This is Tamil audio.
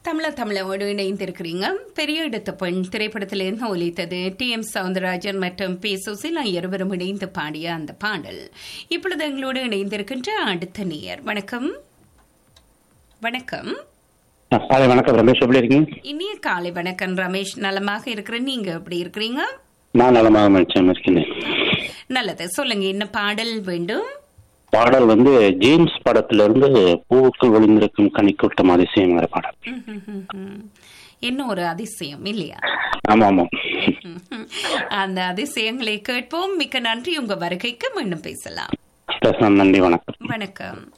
தமிழ தமிழோடு இணைந்திருக்கிறீங்க பெரிய இடத்து பெண் திரைப்படத்திலிருந்து ஒலித்தது டி எம் சவுந்தரராஜன் மற்றும் பி சுசிலா இருவரும் இணைந்து பாடிய அந்த பாடல் இப்பொழுது எங்களோடு இணைந்திருக்கின்ற அடுத்த நேயர் வணக்கம் வணக்கம் காலை வணக்கம் ரமேஷ் எப்படி இருக்கீங்க இனிய காலை வணக்கம் ரமேஷ் நலமாக இருக்கிற நீங்க எப்படி இருக்கிறீங்க நான் நலமாக மனுஷன் இருக்கிறேன் நல்லது சொல்லுங்க என்ன பாடல் வேண்டும் பாடல் வந்து ஜேம்ஸ் படத்துல இருந்து பூவுக்கு விழுந்திருக்கும் கனிக்கூட்டம் அதிசயங்கிற பாடல் ம், ம், ம், ம். என்ன ஒரு அதிசயம் இல்லையா ஆமா ஆமா ம், அந்த அதிசயங்களை கேட்போம் மிக்க நன்றி உங்க வருகைக்கு மீண்டும் பேசலாம் பேசலாம் நன்றி வணக்கம் வணக்கம்